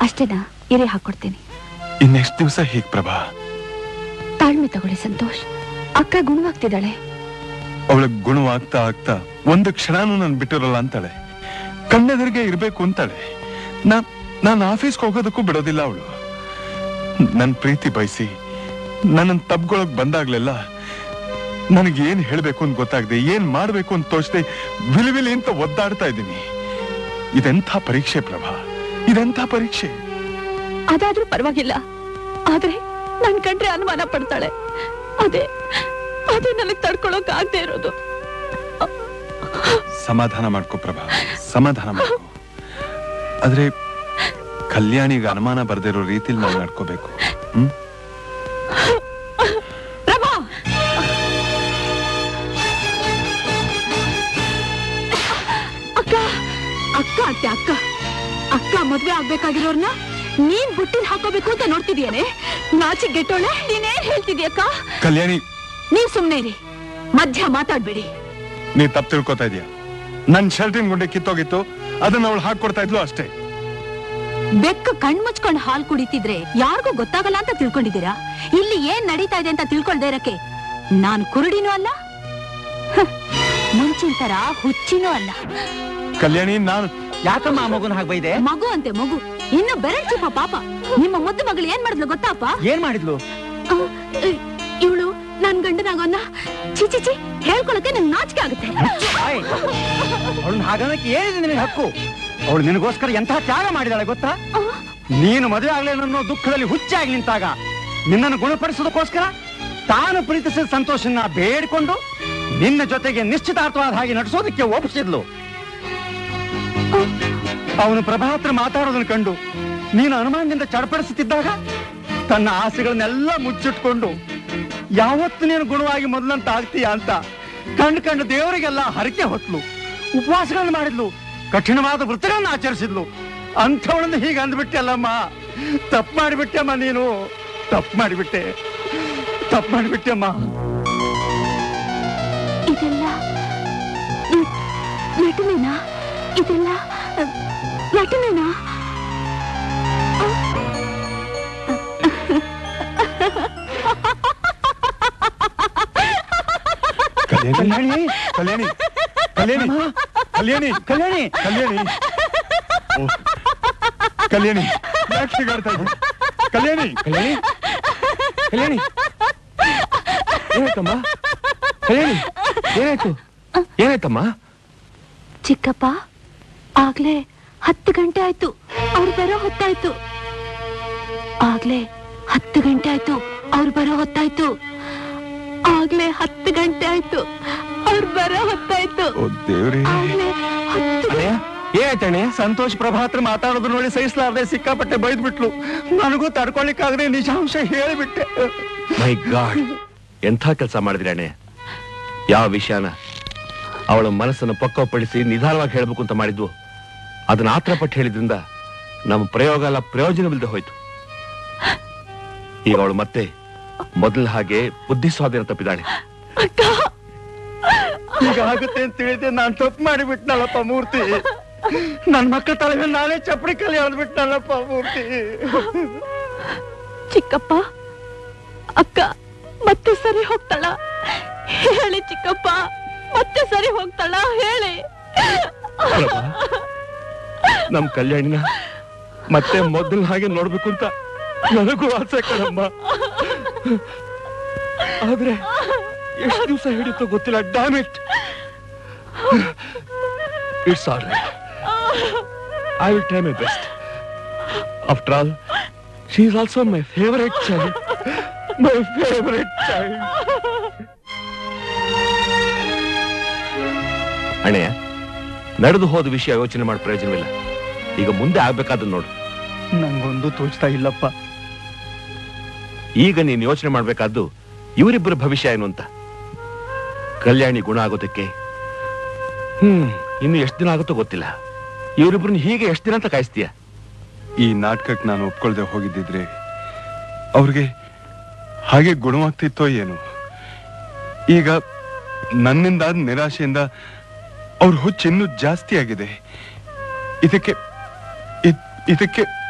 ಅಷ್ಟೇನಾ ಇರೇ ಹಾಕೊಡ್ತೀನಿ ಇನ್ನೆಷ್ಟು ದಿವಸ ಹೀಗ್ ಪ್ರಭಾ ತಾಳ್ಮೆ ತಗೊಳ್ಳಿ ಸಂತೋಷ್ ಅಕ್ಕ ಗುಣವಾಗ್ತಿದ್ದಾಳೆ ಅವಳಿಗೆ ಗುಣವಾಗ್ತಾ ಆಗ್ತಾ ಒಂದು ಕ್ಷಣನೂ ನಾನು ಬಿಟ್ಟಿರಲ್ಲ ಅಂತಾಳೆ ಕಣ್ಣೆದುರಿಗೆ ಇರ್ಬೇಕು ಅಂತಾಳೆ ನಾ ನಾನು ಆಫೀಸ್ಗೆ ಹೋಗೋದಕ್ಕೂ ಬಿಡೋದಿಲ್ಲ ಅವಳು ನನ್ನ ಪ್ರೀತಿ ಬಯಸಿ ನನ್ನನ್ನು ತಬ್ಗೊಳಕ್ ಬಂದಾಗ್ಲೆಲ್ಲ ನನಗೆ ಏನ್ ಹೇಳ್ಬೇಕು ಅಂತ ಗೊತ್ತಾಗದೆ ಏನ್ ಮಾಡ್ಬೇಕು ಅಂತ ತೋಚದೆ ವಿಲಿವಿಲಿ ಅಂತ ಒದ್ದಾಡ್ತಾ ಇದ್ದೀನಿ ಇದೆಂಥ ಪರೀಕ್ಷೆ ಪ್ರಭಾ ಇದೆಂಥ ಪರೀಕ್ಷೆ ಅದಾದ್ರೂ ಪರವಾಗಿಲ್ಲ ಆದ್ರೆ ನನ್ ಕಂಡ್ರೆ ಅನುಮಾನ ಪಡ್ತಾಳೆ ಅದೇ ಅದೇ ನನಗ್ ತಡ್ಕೊಳಕ್ ಆಗದೆ ಇರೋದು ಸಮಾಧಾನ ಮಾಡ್ಕೋ ಪ್ರಭಾ ಸಮಾಧಾನ ಮಾಡ್ಕೋ ಆದ್ರೆ ಕಲ್ಯಾಣಿಗೆ ಅನುಮಾನ ಬರ್ದಿರೋ ರೀತಿಲಿ ನಾವು ನಡ್ಕೋಬೇಕು ಹ್ಮ್ ಪ್ರಭಾ ಅಕ್ಕ ಅಕ್ಕ ಅತ್ತೆ ಅಕ್ಕ ಅಕ್ಕ ಮದ್ವೆ ಆಗ್ಬೇಕಾಗಿರೋರ್ನ ನೀನ್ ಬುಟ್ಟಿಲ್ ಹಾಕೋಬೇಕು ಅಂತ ನೋಡ್ತಿದ್ಯೇನೆ ನಾಚಿ ಗೆಟ್ಟೋಳೆ ನೀನೇನ್ ಹೇಳ್ತಿದ್ಯಕ್ಕ ಕಲ್ಯಾಣಿ ನೀವ್ ಸುಮ್ನೆ ಇರಿ ಮಧ್ಯ ಮಾತಾಡ್ಬೇಡಿ ನೀ ತಪ್ಪು ತಿಳ್ಕೊತಾ ಇದೀಯ ನನ್ ಶರ್ಟಿನ ಗುಂಡೆ ಕಿತ್ತೋಗಿತ್ತು ಅದನ್ನ ಅವಳು ಹಾಕೊಡ್ತಾ ಇದ್ಲು ಅಷ್ಟೇ ಬೆಕ್ಕ ಕಣ್ ಮುಚ್ಕೊಂಡ್ ಹಾಲ್ ಕುಡಿತಿದ್ರೆ ಯಾರಿಗೂ ಗೊತ್ತಾಗಲ್ಲ ಅಂತ ತಿಳ್ಕೊಂಡಿದ್ದೀರಾ ಇಲ್ಲಿ ಏನ್ ನಡೀತಾ ಇದೆ ಅಂತ ತಿಳ್ಕೊಳ್ದೇ ಇರಕ್ಕೆ ನಾನ್ ಕುರುಡಿನೂ ಅಲ್ಲ ಹ, ಮುಂಚಿನ ತರ ಹುಚ್ಚಿನೂ ಅಲ್ಲ ಕಲ್ಯಾಣಿ ನಾನು ಯಾಕಮ್ಮ ಆ ಮಗುನ ಹಾಗೆ ಬೈದೆ ಮಗು ಅಂತೆ ಮಗು ಇನ್ನು ಬೆರಳ್ ಚಿಪ್ಪ ಪಾಪ ನಿಮ್ಮ ಮುದ್ದು ಮಗಳು ಏನ್ ಮಾಡಿದ್ಲು ಗೊತ್ತಾಪ ಏನ್ ಮಾಡಿದ್ಲು ಇವಳು ನನ್ ಗಂಡನಾಗೋನ್ನ ಚಿ ಚಿ ಚಿ ಹೇಳ್ಕೊಳಕ್ಕೆ ನಂಗೆ ನಾಚಿಕೆ ಆಗುತ್ತೆ ಅವಳನ್ನ ಹಾಗನ್ನಕ್ಕೆ ಏನಿದೆ ನಿನಗೆ ಹಕ್ಕು ಅವಳು ನಿನಗೋಸ್ಕರ ಎಂಥ ತ್ಯಾಗ ಮಾಡಿದಾಳೆ ಗೊತ್ತಾ ನೀನು ಮದುವೆ ಆಗ್ಲಿಲ್ಲ ಅನ್ನೋ ದುಃಖದಲ್ಲಿ ಹುಚ್ಚಾಗಿ ನಿಂತಾಗ ನಿನ್ನನ್ನು ಗುಣಪಡಿಸೋದಕ್ಕೋಸ್ಕರ ತಾನು ಪ್ರೀತಿಸಿದ ಸಂತೋಷನ ಬೇಡಿಕೊಂಡು ನಿನ್ನ ಜೊತೆಗೆ ನಿಶ್ಚಿತಾರ್ಥವಾದ ಹಾಗೆ ನಟಿಸೋದಕ್ಕೆ ಒಪ್ಪಿಸಿದ್ಲು ಅವನು ಪ್ರಭಾತ್ರ ಮಾತಾಡೋದನ್ನು ಕಂಡು ನೀನು ಅನುಮಾನದಿಂದ ಚಡಪಡಿಸುತ್ತಿದ್ದಾಗ ತನ್ನ ಆಸೆಗಳನ್ನೆಲ್ಲ ಮುಚ್ಚಿಟ್ಕೊಂಡು ಯಾವತ್ತು ನೀನು ಗುಣವಾಗಿ ಮೊದಲಂತ ಆಗ್ತೀಯ ಅಂತ ಕಂಡು ಕಂಡು ದೇವರಿಗೆಲ್ಲ ಹರಕೆ ಹೊತ್ಲು ಉಪವಾಸಗಳನ್ನು ಮಾಡಿದ್ಲು ಕಠಿಣವಾದ ವೃತ್ತಗಳನ್ನು ಆಚರಿಸಿದ್ಲು ಅಂಥವಳನ್ನು ಹೀಗೆ ಅಂದ್ಬಿಟ್ಟೆ ಅಲ್ಲಮ್ಮ ತಪ್ಪು ಮಾಡಿಬಿಟ್ಟೆಮ್ಮ ನೀನು ತಪ್ಪು ಮಾಡಿಬಿಟ್ಟೆ ತಪ್ಪು ಮಾಡಿಬಿಟ್ಟೆಮ್ಮ ಇದೆಲ್ಲ ನ- ನಟನೆನಾ ಇದೆಲ್ಲ ಅ, ನಟನೆನಾ ಕಲ್ಯಾಣಿ ಕಲ್ಯಾಣಿ ಕಲ್ಯಾಣಿ ಕಲ್ಯಾಣಿ ಕಲ್ಯಾಣಿ ಕಲ್ಯಾಣಿ ಓ, ಕಲ್ಯಾಣಿ ಯಾಕೆ ಹೀಗಾಡ್ತಾ ಇದ್ದಿ ಕಲ್ಯಾಣಿ ಕಲ್ಯಾಣಿ ಕಲ್ಯಾಣಿ ಏನಾಯ್ತಮ್ಮ ಕಲ್ಯಾಣಿ ಏನಾಯ್ತು ಏನಾಯ್ತಮ್ಮ ಚಿಕ್ಕಪ್ಪ ಆಗ್ಲೇ ಹತ್ತು ಗಂಟೆ ಆಯ್ತು ಅವ್ರು ಬರೋ ಹೊತ್ತಾಯ್ತು ಆಗ್ಲೇ ಹತ್ತು ಗಂಟೆ ಆಯ್ತು ಅವ್ರು ಬರೋ ಹೊತ್ತಾಯ್ತು ಆಗ್ಲೇ ಹತ್ತು ಗಂಟೆ ಆಯ್ತು ಅವ್ರು ಬರೋ ಹೊತ್ತಾಯ್ತು ಓ ದೇವ್ರಿ ಆಗ್ಲೇ ಹತ್ತು ಅಣ್ಣಯ್ಯ ಏನಾಯ್ತಣ್ಣ ಸಂತೋಷ್ ಪ್ರಭಾತ್ರ ಮಾತಾಡೋದು ನೋಡಿ ಸಹಿಸಲಾರ್ದೆ ಸಿಕ್ಕಾಪಟ್ಟೆ ಬೈದ್ಬಿಟ್ಲು ನನಗೂ ತಡ್ಕೊಳಿಕ್ಕಾಗದೆ ನಿಜಾಂಶ ಹೇಳಿಬಿಟ್ಟೆ ಮೈ ಗಾಡ್ ಎಂಥ ಕೆಲಸ ಮಾಡಿದ್ರಿ ಅಣ್ಣಯ್ಯ ಯಾವ ವಿಷಯನ ಅವಳ ಮನಸ್ಸನ್ನು ಪಕ್ವಪಡಿಸಿ ನಿಧಾನವಾಗಿ ಹೇಳ್ಬೇಕು ಅಂತ ಮಾಡಿದ್ವು ಅದನ್ನ ಆತ್ರ ಪಟ್ಟು ಹೇಳಿದ್ರಿಂದ ನಮ್ಮ ಪ್ರಯೋಗ ಎಲ್ಲ ಪ್ರಯೋಜನವಿಲ್ಲದೆ ಹೋಯ್ತು ಈಗ ಅವಳು ಮತ್ತೆ ಮೊದಲ ಹಾಗೆ ಬುದ್ಧಿ ಸ್ವಾಧೀನ ತಪ್ಪಿದ್ದಾಳೆ ಈಗ ಆಗುತ್ತೆ ಅಂತ ತಿಳಿದೆ ನಾನ್ ತಪ್ಪು ಮಾಡಿಬಿಟ್ನಲ್ಲಪ್ಪ ಮೂರ್ತಿ ನನ್ ಮಕ್ಕಳ ತಲೆ ಮೇಲೆ ನಾನೇ ಚಪ್ಪಡಿ ಕಲಿ ಹೊಡೆದ್ಬಿಟ್ನಲ್ಲಪ್ಪ ಮೂರ್ತಿ ಚಿಕ್ಕಪ್ಪ ಅಕ್ಕ ಮತ್ತೆ ಸರಿ ಹೋಗ್ತಾಳ ಹೇಳಿ ಚಿಕ್ಕಪ್ಪ ಮತ್ತೆ ಸರಿ ಹೋಗ್ತಾಳ ಹೇಳಿ ಪ್ರಭಾ, ನಮ್ ಕಲ್ಯಾಣಿನ ಮತ್ತೆ ಮೊದಲ ಹಾಗೆ ನೋಡ್ಬೇಕು ಅಂತ ನನಗೂ ಆಸೆ ಕಣಮ್ಮ ಆದ್ರೆ ಎಷ್ಟು ದಿವಸ ಹಿಡಿತೋ ಗೊತ್ತಿಲ್ಲ damn it it's all right I will try my best after all she is also my favourite child my favourite child ಅಣ್ಣಯ್ಯ ನಡೆದು ಹೋದ ವಿಷಯ ಯೋಚನೆ ಮಾಡಿ ಪ್ರಯೋಜನವಿಲ್ಲ ಈಗ ಮುಂದೆ ಆಗ್ಬೇಕಾದ ನೋಡು ನಂಗೊಂದು ತೋಚ್ತಾ ಇಲ್ಲಪ್ಪ ಈಗ ನೀನು ಯೋಚನೆ ಮಾಡ್ಬೇಕಾದ್ದು ಇವರಿಬ್ಬರ ಭವಿಷ್ಯ ಏನು ಅಂತ ಕಲ್ಯಾಣಿ ಗುಣ ಆಗೋದಕ್ಕೆ ಹ್ಮ್ ಇನ್ನು ಎಷ್ಟು ದಿನ ಆಗುತ್ತೋ ಗೊತ್ತಿಲ್ಲ ಇವರಿಬ್ಬರನ್ನ ಹೀಗೆ ಎಷ್ಟು ದಿನ ಅಂತ ಕಾಯಿಸ್ತೀಯ ಈ ನಾಟಕಕ್ಕೆ ನಾನು ಒಪ್ಕೊಳ್ದೆ ಹೋಗಿದ್ದಿದ್ರೆ ಅವ್ರಿಗೆ ಹಾಗೆ ಗುಣವಾಗ್ತಿತ್ತೋ ಏನು ಈಗ ನನ್ನಿಂದಾದ ನಿರಾಶೆಯಿಂದ ಅವ್ರ ಹುಚ್ಚು ಇನ್ನೂ ಜಾಸ್ತಿ ಆಗಿದೆ ಇದಕ್ಕೆ ಇದ್- ಇದಕ್ಕೆ